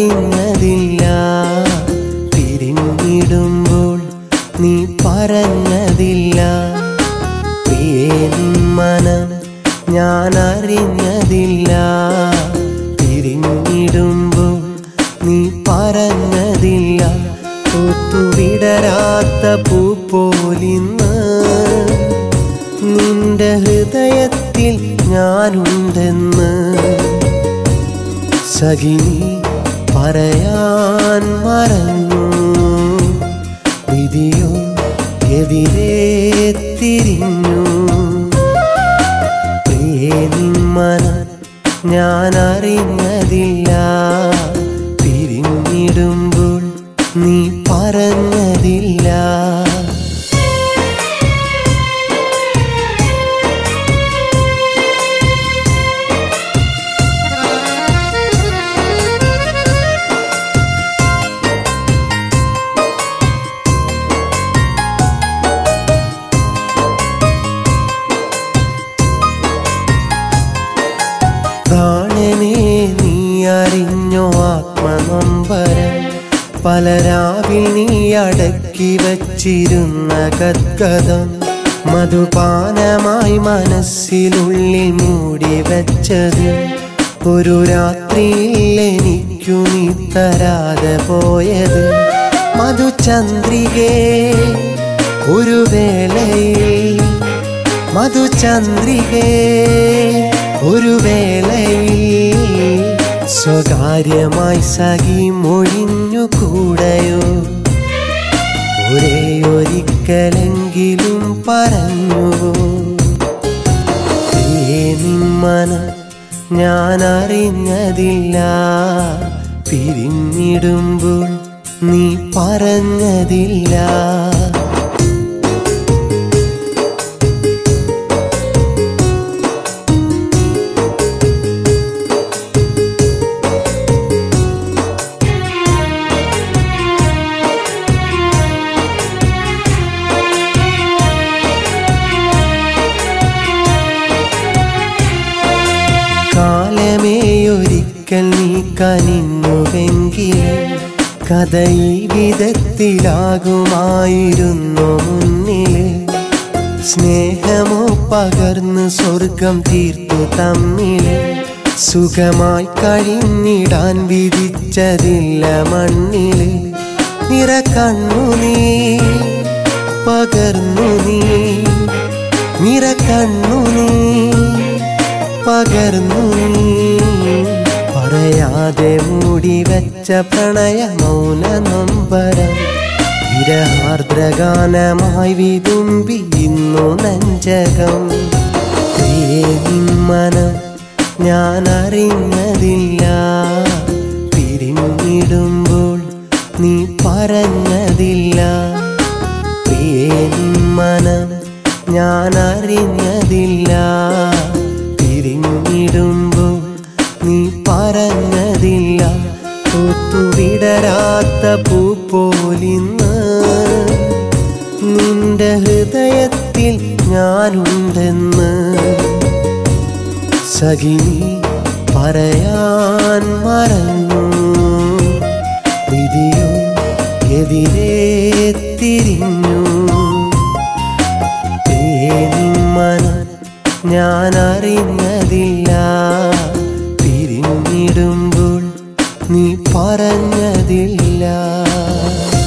അറിഞ്ഞതില്ല പിരിഞ്ഞിടുമ്പോൾ നീ പറഞ്ഞതില്ല പ്രിയേ നിൻ മനം ഞാൻ അറിഞ്ഞതില്ല പിരിഞ്ഞിടുമ്പോൾ നീ പറഞ്ഞതില്ല ഒത്തുവിടരാത്ത പൂ പോലിന്ന് നിന്റെ ഹൃദയത്തിൽ ഞാനുണ്ടെന്ന് സഖിനി പറയാൻ മറന്നു വിധിയോ എതിരെ തിരിഞ്ഞു പ്രിയേ നിന്മന ഞാൻ അറിഞ്ഞതില്ല പിരിഞ്ഞിടുമ്പോൾ നീ പറഞ്ഞതില്ല പ്രാണനെ നീ അറിഞ്ഞോ ആത്മനൊമ്പരം പല രാവിൽ നീ അടക്കി വച്ചിരുന്ന ഗദ്ഗതം മധുപാനമായി മനസ്സിനുള്ളിൽ മൂടി വെച്ചത് ഒരു രാത്രിയിൽ എനിക്കു നീ തരാതെ പോയത് മധുചന്ദ്രികേ ഒരു വേളയിൽ മധുചന്ദ്രികേ ഒരു വേളയിൽ സ്വകാര്യമായി സഖി മൊഴിഞ്ഞു കൂടയോ ഒരേ ഒരിക്കലെങ്കിലും പറഞ്ഞുവോ ഏ നിന്മന ഞാൻ അറിഞ്ഞതില്ല പിരിഞ്ഞിടുമ്പോൾ നീ പറഞ്ഞതില്ല കാലമേയൊരിക്കൽ നീ കനിഞ്ഞുവെങ്കിലും കഥ ഈ വിധത്തിലാകുമായിരുന്നു മുന്നില് സ്നേഹമോ പകർന്ന് സ്വർഗം തീർത്തു തമ്മില് സുഖമായി കഴിഞ്ഞിടാൻ വിധിച്ചതില്ല മണ്ണില് നിറ കണ്ണു നീ പകർന്നു നീ നിറ കണ്ണു നീ പകർന്നു നീ പറയാതെ മൂടി വെച്ച പ്രണയ മൗന നൊമ്പരം വിരഹാർദ്രഗാനമായി വിതുമ്പി ഇന്നു നെഞ്ചകം പ്രിയേ നിന്മനം ഞാൻ അറിഞ്ഞതില്ല പിരിഞ്ഞിടുമ്പോൾ നീ പറഞ്ഞതില്ല പ്രിയേ നിന്മനം ഞാൻ അറിഞ്ഞതില്ല പിരിഞ്ഞിടുമ്പോൾ നീ പറഞ്ഞതില്ല ഒത്തുവിടരാത്ത പൂ പോലിന്ന് നിന്റെ ഹൃദയത്തിൽ ഞാനുണ്ടെന്ന് സഖിനി പറയാൻ മറന്നു വിധിയോ എതിരെ തിരിഞ്ഞു പ്രിയേ നിന്മന ഞാൻ അറിഞ്ഞതില്ല പിരിഞ്ഞിടുമ്പോൾ നീ പറഞ്ഞതില്ല